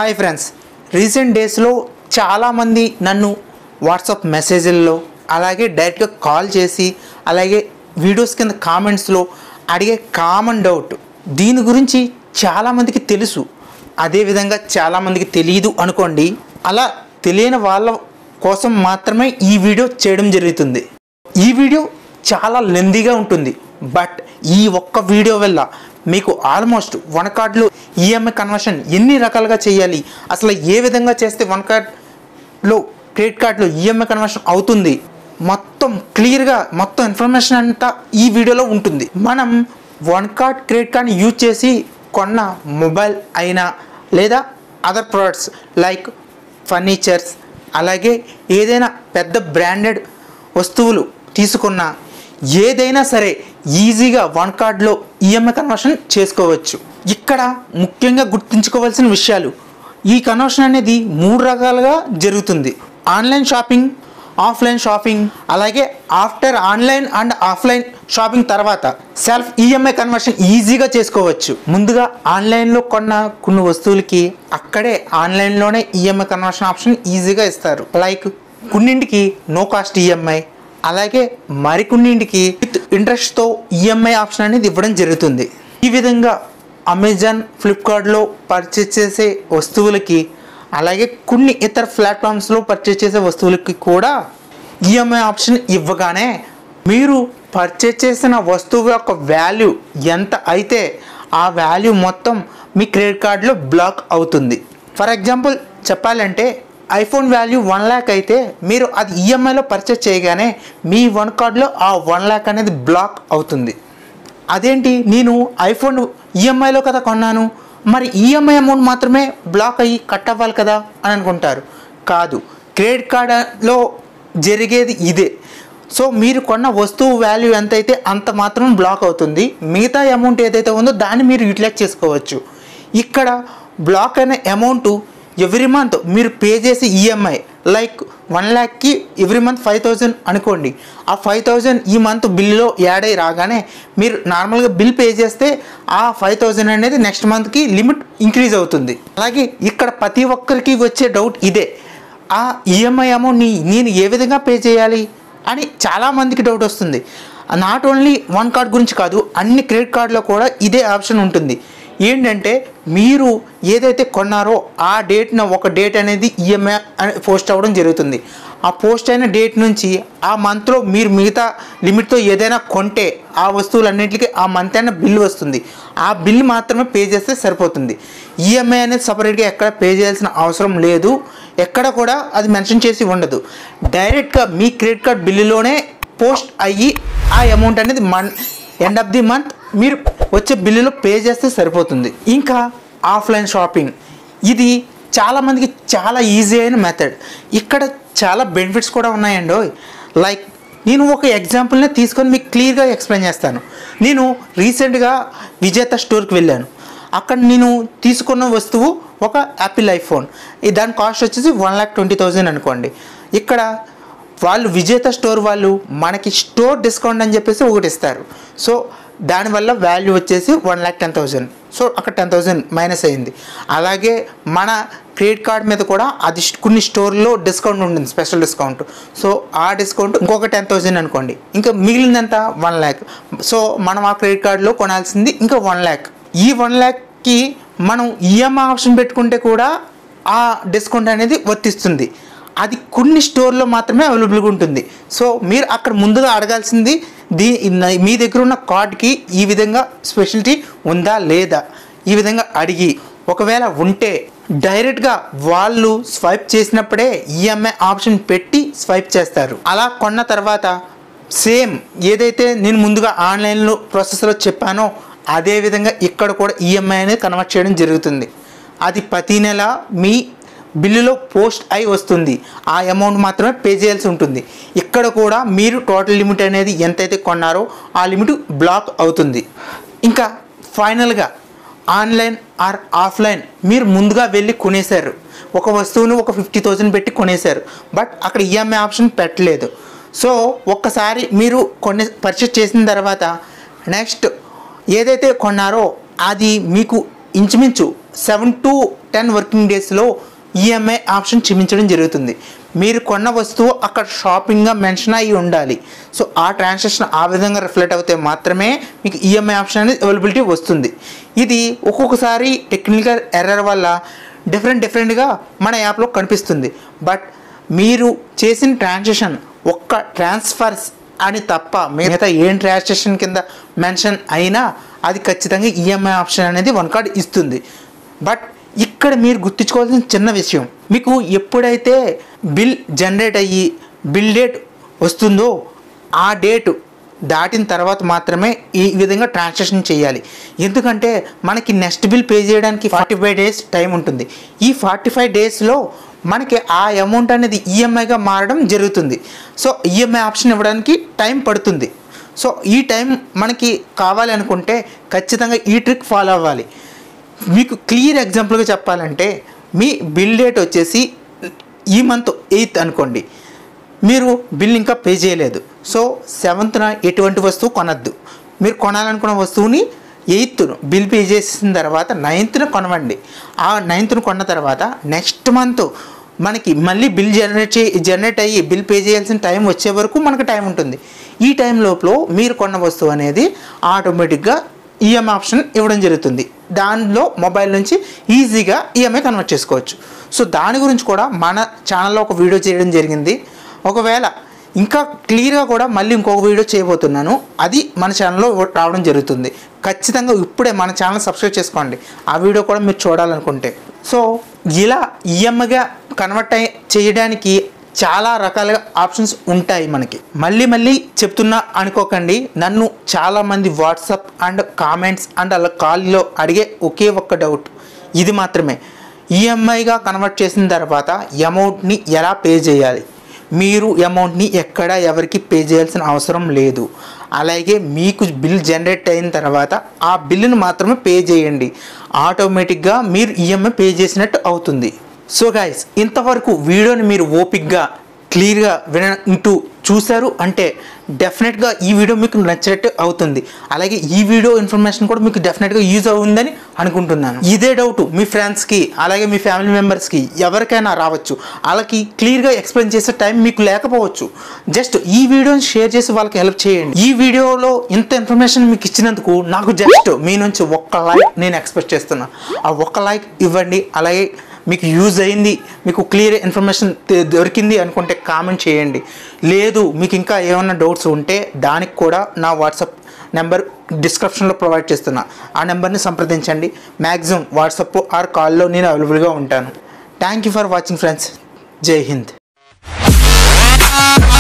hi friends recent డేస్లో చాలామంది నన్ను వాట్సాప్ మెసేజ్ల్లో అలాగే డైరెక్ట్గా కాల్ చేసి అలాగే వీడియోస్ కింద కామెంట్స్లో అడిగే కామన్ డౌట్ దీని గురించి చాలామందికి తెలుసు అదేవిధంగా చాలామందికి తెలియదు అనుకోండి అలా తెలియని వాళ్ళ కోసం మాత్రమే ఈ వీడియో చేయడం జరుగుతుంది ఈ వీడియో చాలా లెందీగా ఉంటుంది బట్ ఈ ఒక్క వీడియో వల్ల మీకు ఆల్మోస్ట్ వన్ కార్డ్లో ఈఎంఐ కన్వర్షన్ ఎన్ని రకాలుగా చేయాలి అసలు ఏ విధంగా చేస్తే వన్ కార్డ్లో క్రెడిట్ కార్డులో ఈఎంఐ కన్వర్షన్ అవుతుంది మొత్తం క్లియర్గా మొత్తం ఇన్ఫర్మేషన్ అంతా ఈ వీడియోలో ఉంటుంది మనం వన్ కార్డ్ క్రెడిట్ కార్డ్ని యూజ్ చేసి కొన్న మొబైల్ అయినా లేదా అదర్ ప్రోడక్ట్స్ లైక్ ఫర్నిచర్స్ అలాగే ఏదైనా పెద్ద బ్రాండెడ్ వస్తువులు తీసుకున్న ఏదైనా సరే ఈజీగా వన్ కార్డ్లో ఈఎంఐ కన్వర్షన్ చేసుకోవచ్చు ఇక్కడ ముఖ్యంగా గుర్తుంచుకోవాల్సిన విషయాలు ఈ కన్వర్షన్ అనేది మూడు రకాలుగా జరుగుతుంది ఆన్లైన్ షాపింగ్ ఆఫ్లైన్ షాపింగ్ అలాగే after online and offline shopping తర్వాత సెల్ఫ్ ఈఎంఐ కన్వర్షన్ ఈజీగా చేసుకోవచ్చు ముందుగా ఆన్లైన్లో కొన్న కొన్ని వస్తువులకి అక్కడే ఆన్లైన్లోనే ఈఎంఐ కన్వర్షన్ ఆప్షన్ ఈజీగా ఇస్తారు లైక్ కొన్నింటికి నో కాస్ట్ ఈఎంఐ అలాగే మరికొన్నింటికి విత్ ఇంట్రెస్ట్తో ఈఎంఐ ఆప్షన్ అనేది ఇవ్వడం జరుగుతుంది ఈ విధంగా అమెజాన్ ఫ్లిప్కార్ట్లో పర్చేస్ చేసే వస్తువులకి అలాగే కొన్ని ఇతర ప్లాట్ఫామ్స్లో పర్చేస్ చేసే వస్తువులకి కూడా ఈఎంఐ ఆప్షన్ ఇవ్వగానే మీరు పర్చేస్ చేసిన వస్తువు యొక్క వాల్యూ ఎంత అయితే ఆ వాల్యూ మొత్తం మీ క్రెడిట్ కార్డులో బ్లాక్ అవుతుంది ఫర్ ఎగ్జాంపుల్ చెప్పాలంటే ఐఫోన్ వాల్యూ వన్ ల్యాక్ అయితే మీరు అది ఈఎంఐలో పర్చేస్ చేయగానే మీ వన్ కార్డ్లో ఆ వన్ ల్యాక్ అనేది బ్లాక్ అవుతుంది అదేంటి నేను ఐఫోన్ ఈఎంఐలో కదా కొన్నాను మరి ఈఎంఐ అమౌంట్ మాత్రమే బ్లాక్ అయ్యి కట్ అవ్వాలి కదా అని అనుకుంటారు కాదు క్రెడిట్ కార్డులో జరిగేది ఇదే సో మీరు కొన్న వస్తువు వాల్యూ ఎంత అయితే అంత మాత్రం బ్లాక్ అవుతుంది మిగతా అమౌంట్ ఏదైతే ఉందో దాన్ని మీరు యూటిలైజ్ చేసుకోవచ్చు ఇక్కడ బ్లాక్ అయిన అమౌంట్ ఎవ్రీ మంత్ మీరు పే చేసే ఈఎంఐ లైక్ వన్ ల్యాక్కి ఎవ్రీ మంత్ ఫైవ్ థౌజండ్ అనుకోండి ఆ ఫైవ్ థౌజండ్ ఈ మంత్ బిల్లో యాడ్ అయ్యి రాగానే మీరు నార్మల్గా బిల్ పే చేస్తే ఆ ఫైవ్ థౌజండ్ అనేది నెక్స్ట్ మంత్కి లిమిట్ ఇంక్రీజ్ అవుతుంది అలాగే ఇక్కడ ప్రతి ఒక్కరికి వచ్చే డౌట్ ఇదే ఆ ఈఎంఐ అమౌంట్ని నేను ఏ విధంగా పే చేయాలి అని చాలామందికి డౌట్ వస్తుంది నాట్ ఓన్లీ వన్ కార్డ్ గురించి కాదు అన్ని క్రెడిట్ కార్డులో కూడా ఇదే ఆప్షన్ ఉంటుంది ఏంటంటే మీరు ఏదైతే కొన్నారో ఆ డేట్న ఒక డేట్ అనేది ఈఎంఐ అని పోస్ట్ అవ్వడం జరుగుతుంది ఆ పోస్ట్ అయిన డేట్ నుంచి ఆ మంత్లో మీరు మిగతా లిమిట్తో ఏదైనా కొంటే ఆ వస్తువులన్నింటికి ఆ మంత్ అయిన బిల్ వస్తుంది ఆ బిల్ మాత్రమే పే చేస్తే సరిపోతుంది ఈఎంఐ అనేది సపరేట్గా ఎక్కడ పే చేయాల్సిన అవసరం లేదు ఎక్కడ కూడా అది మెన్షన్ చేసి ఉండదు డైరెక్ట్గా మీ క్రెడిట్ కార్డ్ బిల్లులోనే పోస్ట్ అయ్యి ఆ అమౌంట్ అనేది మన్ ఎండ్ ఆఫ్ ది మంత్ మీరు వచ్చే బిల్లులో పే చేస్తే సరిపోతుంది ఇంకా ఆఫ్లైన్ షాపింగ్ ఇది చాలామందికి చాలా ఈజీ అయిన మెథడ్ ఇక్కడ చాలా బెనిఫిట్స్ కూడా ఉన్నాయండి లైక్ నేను ఒక ఎగ్జాంపుల్ని తీసుకొని మీకు క్లియర్గా ఎక్స్ప్లెయిన్ చేస్తాను నేను రీసెంట్గా విజేత స్టోర్కి వెళ్ళాను అక్కడ నేను తీసుకున్న వస్తువు ఒక యాపిల్ ఐఫోన్ ఈ దాని కాస్ట్ వచ్చేసి వన్ ల్యాక్ ట్వంటీ థౌజండ్ అనుకోండి ఇక్కడ వాళ్ళు విజేత స్టోర్ వాళ్ళు మనకి స్టోర్ డిస్కౌంట్ అని చెప్పేసి ఒకటి ఇస్తారు సో దానివల్ల వాల్యూ వచ్చేసి one lakh ten thousand so అక్కడ టెన్ థౌజండ్ మైనస్ అయింది అలాగే మన క్రెడిట్ కార్డ్ మీద కూడా అది కొన్ని స్టోర్లో డిస్కౌంట్ ఉంటుంది స్పెషల్ డిస్కౌంట్ సో ఆ డిస్కౌంట్ ఇంకొక టెన్ థౌజండ్ అనుకోండి ఇంకా మిగిలిందంత వన్ ల్యాక్ సో మనం ఆ క్రెడిట్ కార్డులో కొనాల్సింది ఇంకా వన్ ల్యాక్ ఈ వన్ ల్యాక్కి మనం ఈఎంఐ ఆప్షన్ పెట్టుకుంటే కూడా ఆ డిస్కౌంట్ అనేది వర్తిస్తుంది అది కొన్ని స్టోర్లో మాత్రమే అవైలబుల్గా ఉంటుంది సో మీరు అక్కడ ముందుగా అడగాల్సింది దీ మీ దగ్గర ఉన్న కార్డ్కి ఈ విధంగా స్పెషాలిటీ ఉందా లేదా ఈ విధంగా అడిగి ఒకవేళ ఉంటే డైరెక్ట్గా వాళ్ళు స్వైప్ చేసినప్పుడే ఈఎంఐ ఆప్షన్ పెట్టి స్వైప్ చేస్తారు అలా కొన్న తర్వాత సేమ్ ఏదైతే నేను ముందుగా ఆన్లైన్లో ప్రాసెస్లో చెప్పానో అదే విధంగా ఇక్కడ కూడా ఈఎంఐ అనేది కన్వర్ట్ చేయడం జరుగుతుంది అది ప్రతి నెల మీ బిల్లులో పోస్ట్ అయి వస్తుంది ఆ అమౌంట్ మాత్రమే పే చేయాల్సి ఉంటుంది ఇక్కడ కూడా మీరు టోటల్ లిమిట్ అనేది ఎంతైతే కొన్నారో ఆ లిమిట్ బ్లాక్ అవుతుంది ఇంకా ఫైనల్గా ఆన్లైన్ ఆర్ ఆఫ్లైన్ మీరు ముందుగా వెళ్ళి కొనేశారు ఒక వస్తువును ఒక ఫిఫ్టీ థౌజండ్ పెట్టి కొనేశారు బట్ అక్కడ ఈఎంఐ ఆప్షన్ పెట్టలేదు సో ఒక్కసారి మీరు కొనే పర్చేస్ చేసిన తర్వాత నెక్స్ట్ ఏదైతే కొన్నారో అది మీకు ఇంచుమించు సెవెన్ టు టెన్ వర్కింగ్ డేస్లో ఈఎంఐ ఆప్షన్ చూపించడం జరుగుతుంది మీరు కొన్న వస్తువు అక్కడ షాపింగ్గా మెన్షన్ అయ్యి ఉండాలి సో ఆ ట్రాన్సాక్షన్ ఆ విధంగా రిఫ్లెక్ట్ అవుతే మాత్రమే మీకు ఈఎంఐ ఆప్షన్ అనేది అవైలబిలిటీ వస్తుంది ఇది ఒక్కొక్కసారి టెక్నికల్ ఎర్రర్ వల్ల డిఫరెంట్ డిఫరెంట్గా మన యాప్లో కనిపిస్తుంది బట్ మీరు చేసిన ట్రాన్సాక్షన్ ఒక్క ట్రాన్స్ఫర్స్ అని తప్ప మిగతా ఏం ట్రాన్సాక్షన్ కింద మెన్షన్ అయినా అది ఖచ్చితంగా ఈఎంఐ ఆప్షన్ అనేది వన్ కార్డ్ ఇస్తుంది బట్ ఇక్కడ మీరు గుర్తుంచుకోవాల్సిన చిన్న విషయం మీకు ఎప్పుడైతే బిల్ జనరేట్ అయ్యి బిల్ డేట్ వస్తుందో ఆ డేట్ దాటిన తర్వాత మాత్రమే ఈ విధంగా ట్రాన్సాక్షన్ చేయాలి ఎందుకంటే మనకి నెక్స్ట్ బిల్ పే చేయడానికి ఫార్టీ ఫైవ్ డేస్ టైం ఉంటుంది ఈ ఫార్టీ ఫైవ్ డేస్లో మనకి ఆ అమౌంట్ అనేది ఈఎంఐగా మారడం జరుగుతుంది సో ఈఎంఐ ఆప్షన్ ఇవ్వడానికి టైం పడుతుంది సో ఈ టైం మనకి కావాలి అనుకుంటే ఖచ్చితంగా ఈ ట్రిక్ ఫాలో అవ్వాలి మీకు క్లియర్ ఎగ్జాంపుల్గా చెప్పాలంటే మీ బిల్ డేట్ వచ్చేసి ఈ మంత్ ఎయిత్ అనుకోండి మీరు బిల్ ఇంకా పే చేయలేదు సో సెవెంత్న ఎటువంటి వస్తువు కొనద్దు మీరు కొనాలనుకున్న వస్తువుని ఎయిత్ను బిల్ పే చేసిన తర్వాత నైన్త్న కొనవండి ఆ నైన్త్ను కొన్న తర్వాత నెక్స్ట్ మంత్ మనకి మళ్ళీ బిల్ జనరేట్ చే జనరేట్ అయ్యి బిల్ పే చేయాల్సిన టైం వచ్చే వరకు మనకు టైం ఉంటుంది ఈ టైం లోపల మీరు కొన్న వస్తువు అనేది ఆటోమేటిక్గా ఈఎంఐ ఆప్షన్ ఇవ్వడం జరుగుతుంది దానిలో మొబైల్ నుంచి ఈజీగా ఈఎంఐ కన్వర్ట్ చేసుకోవచ్చు సో దాని గురించి కూడా మన ఛానల్లో ఒక వీడియో చేయడం జరిగింది ఒకవేళ ఇంకా క్లియర్గా కూడా మళ్ళీ ఇంకొక వీడియో చేయబోతున్నాను అది మన ఛానల్లో రావడం జరుగుతుంది ఖచ్చితంగా ఇప్పుడే మన ఛానల్ సబ్స్క్రైబ్ చేసుకోండి ఆ వీడియో కూడా మీరు చూడాలనుకుంటే సో ఇలా ఈఎంఐగా కన్వర్ట్ అయ్యి చేయడానికి చాలా రకాలుగా ఆప్షన్స్ ఉంటాయి మనకి మళ్ళీ మళ్ళీ చెప్తున్నా అనుకోకండి నన్ను చాలామంది వాట్సాప్ అండ్ కామెంట్స్ అండ్ అలా కాల్లో అడిగే ఒకే ఒక్క డౌట్ ఇది మాత్రమే ఈఎంఐగా కన్వర్ట్ చేసిన తర్వాత అమౌంట్ని ఎలా పే చేయాలి మీరు అమౌంట్ని ఎక్కడ ఎవరికి పే చేయాల్సిన అవసరం లేదు అలాగే మీకు బిల్ జనరేట్ అయిన తర్వాత ఆ బిల్లును మాత్రమే పే చేయండి ఆటోమేటిక్గా మీరు ఈఎంఐ పే చేసినట్టు అవుతుంది సో గైస్ ఇంతవరకు వీడియోని మీరు ఓపిక్గా క్లియర్గా వినంటూ చూశారు అంటే డెఫినెట్గా ఈ వీడియో మీకు నచ్చినట్టు అవుతుంది అలాగే ఈ వీడియో ఇన్ఫర్మేషన్ కూడా మీకు డెఫినెట్గా యూజ్ అవుతుందని అనుకుంటున్నాను ఇదే డౌట్ మీ ఫ్రెండ్స్కి అలాగే మీ ఫ్యామిలీ మెంబర్స్కి ఎవరికైనా రావచ్చు వాళ్ళకి క్లియర్గా ఎక్స్ప్లెయిన్ చేసే టైం మీకు లేకపోవచ్చు జస్ట్ ఈ వీడియోని షేర్ చేసి వాళ్ళకి హెల్ప్ చేయండి ఈ వీడియోలో ఇంత ఇన్ఫర్మేషన్ మీకు ఇచ్చినందుకు నాకు జస్ట్ మీ నుంచి ఒక్క లైక్ నేను ఎక్స్పెక్ట్ చేస్తున్నా ఆ ఒక్క లైక్ ఇవ్వండి అలాగే మీకు యూజ్ అయింది మీకు క్లియర్ ఇన్ఫర్మేషన్ తె- దొరికింది అనుకుంటే కామెంట్ చేయండి లేదు మీకు ఇంకా ఏమైనా డౌట్స్ ఉంటే దానికి కూడా నా వాట్సాప్ నెంబర్ డిస్క్రిప్షన్లో ప్రొవైడ్ చేస్తున్నా ఆ నెంబర్ని సంప్రదించండి మ్యాక్సిమం వాట్సాప్ ఆర్ కాల్లో నేను అవైలబుల్గా ఉంటాను thank you for watching friends జై హింద్